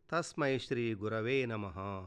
తస్మై శ్రీ గురవే నమ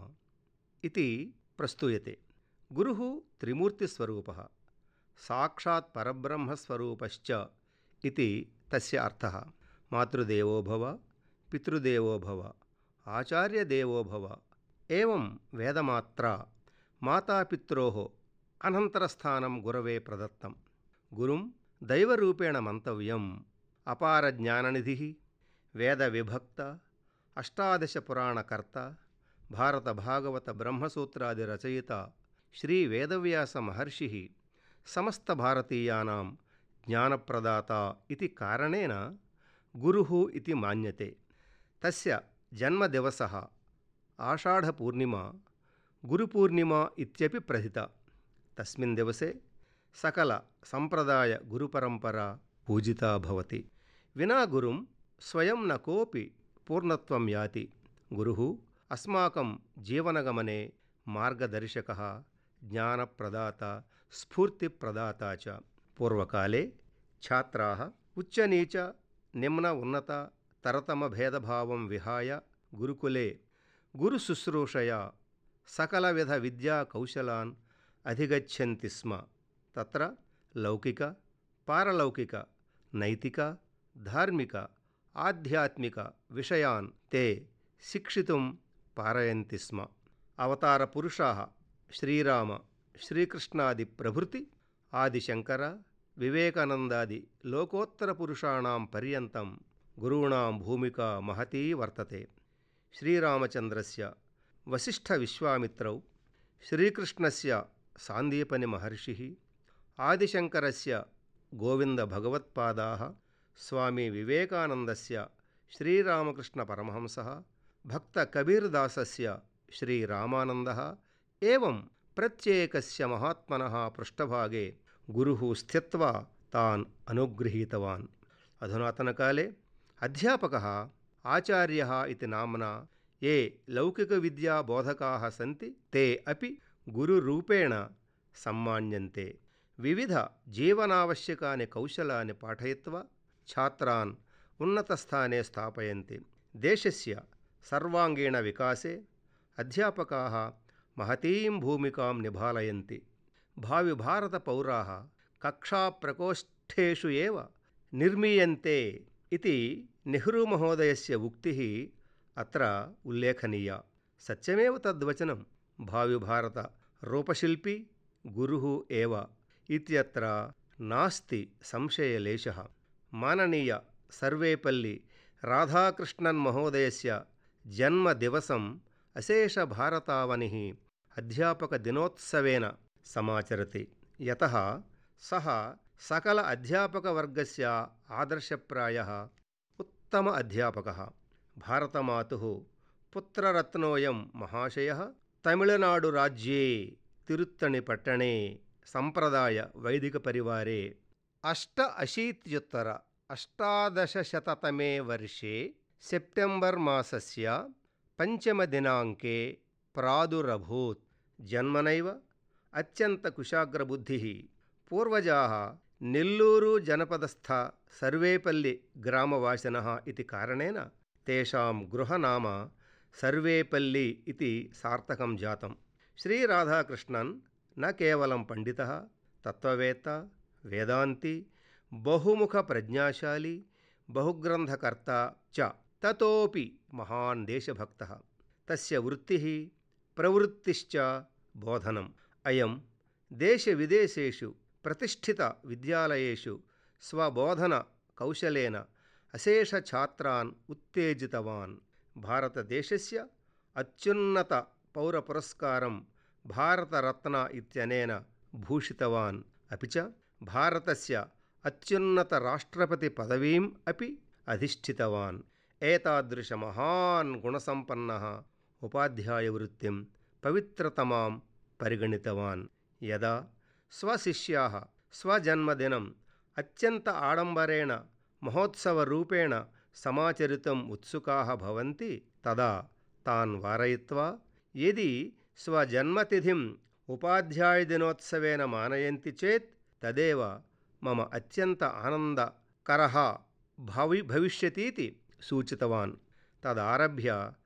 ఇది ప్రస్తూయతే గురుः త్రిమూర్తిస్వరూపः సాక్షాత్ పరబ్రహ్మస్వరూపశ్చ ఇది తస్య అర్థः మాతృదేవో భవ పితృదేవో భవ ఆచార్యదేవో భవ ఏవం వేదమాత్ర మాతాపిత్రోः అనంతరస్థానం గురవే ప్రదత్తం గురుం దైవరూపేణ మంతవ్యం అపార జ్ఞాననిధి వేద విభక్త అష్టాదశ పురాణకర్త భారత భాగవత బ్రహ్మసూత్రాది రచయిత శ్రీ వేదవ్యాస మహర్షి సమస్త భారతీయానాం జ్ఞానప్రదాత ఇది కారణేన గురుः ఇది మాన్యతే తస్య జన్మదివసः ఆషాఢపూర్ణిమా గురుపూర్ణిమా ఇత్యపి ప్రథిత తస్మిన్ దివసే సకల సంప్రదాయ గురుపరంపరా పూజితా భవతి వినా గురుం స్వయం న కోపి పూర్ణత్వం యాతి గురుः అస్మాకం జీవనగమనే మార్గదర్శకः జ్ఞానప్రదాత స్ఫూర్తిప్రదాత చ పూర్వకాలే ఛాత్రాः ఉచ్చనీచ నిమ్న ఉన్నత తరతమ భేదభావం విహాయ గురుకులే గురుశుశ్రూషయా సకలవిధ విద్యా కౌశలాన్ అధిగచ్చంతి స్మ తత్ర లౌకిక పారలౌకిక నైతిక ధార్మిక ఆధ్యాత్మిక విషయాన్ తే శిక్షితుం పారయంతి స్మ అవతార పురుషాः శ్రీరామ శ్రీకృష్ణాది ప్రభృతి ఆదిశంకర వివేకానందాది లోకోత్తర పురుషాణం పర్యంతం గురూణాం భూమికా మహతీ వర్తతే శ్రీరామచంద్రస్య వసిష్ఠవిశ్వామిత్రౌ శ్రీకృష్ణస్య సాందీపని మహర్షి ఆదిశంకరస్య గోవిందభగవత్పాదాः స్వామి వివేకానందస్య శ్రీరామకృష్ణపరమహంసः భక్తకబీర్దాసస్య శ్రీరామానందः ఏవం ప్రత్యేకస్య మహాత్మనः పృష్ఠభాగే గురుः స్థిత్వా తాన్ అనుగృహీతవాన్ అధునాతనకాలే అధ్యాపకः ఆచార్యः ఇతి నామ్నా ఏ లౌకికవిద్యాబోధకాः సంతి తే అపి గురురూపేణ సమ్మాన్యంతే వివిధ జీవనావశ్యకాని కౌశలాన్ని పాఠయిత్వా ఛాత్రాన్ ఉన్నతస్థానే స్థాపయంతి దేశస్య సర్వాంగీణ వికాసే అధ్యాపకాः మహతీం భూమికాం నిభాలయంతి భావి భారత పౌరాः కక్షాప్రకోష్ఠేషు ఏవ నిర్మీయంతే ఇది నెహ్రూమహోదయస్య ఉక్తిः అత్ర ఉల్లేఖనీయ సత్యమేవ తద్వచనం భావి భారత రూపశిల్పి గురుः ఏవ ఇత్యత్ర నాస్తి సంశయలేశः మాననీయ సర్వేపల్లి రాధాకృష్ణన్ మహోదయస్య జన్మదివసం అశేషభారతావనిः అధ్యాపకదినోత్సవేన సమాచరతి యతः సः సకల అధ్యాపకవర్గస్య ఆదర్శప్రాయः ఉత్తమ అధ్యాపకः భారతమాతుः పుత్రరత్నోయం మహాశయः తమిళనాడురాజ్యే తిరుత్తణిపట్టణే సంప్రదాయ వైదిక పరివారే అష్ట అశీత్యుత్తర అష్టాదశశతతమే వర్షే సెప్టెంబర్ మాసస్య పంచమదినాంకే ప్రాదురభూత్ జన్మనైవ అత్యంతకుశాగ్రబుద్ధిः పూర్వజాः నెల్లూరు జనపదస్థ సర్వేపల్లి గ్రామవాసినः ఇతి కారణేన తేషాం గృహనామ సర్వేపల్లి ఇది సార్థకం జాతం శ్రీరాధాకృష్ణన్ న కేవలం పండితः తత్వవేత్త వేదాంతి బహుముఖ ప్రజ్ఞాశాలి బహుగ్రంథకర్త చ తతోపి మహాన్ దేశభక్తः తస్య వృత్తిः ప్రవృత్తిశ్చ బోధనం అయం దేశవిదేశేషు ప్రతిష్ఠిత విద్యాలయేషు స్వబోధన కౌశలేన అశేషఛాత్రాన్ ఉత్తేజితవాన్ భారతదేశస్య అత్యున్నత పౌరపురస్కారం భారతరత్న ఇత్యనేన భూషితవాన్ అపి చ భారతస్య అత్యున్నత రాష్ట్రపతి పదవీం అపి అధిష్ఠితవాన్ ఏతాదృశ మహాన్ గుణసంపన్నः ఉపాధ్యాయవృత్తిం పవిత్రతమాం పరిగణితవాన్ యదా స్వశిష్యాः స్వజన్మదినం అత్యంత ఆడంబరేణ మహోత్సవరూపేణ సమాచరితుం ఉత్సుకాः భవంతి తదా తాన్ వారయిత్వా యది స్వజన్మతిథిం ఉపాధ్యాయదినోత్సవేన మానయంతి చేత్ తదేవ మమ అత్యంత ఆనందకరः భవి భవిష్యతీతి సూచితవాన్ తదారభ్య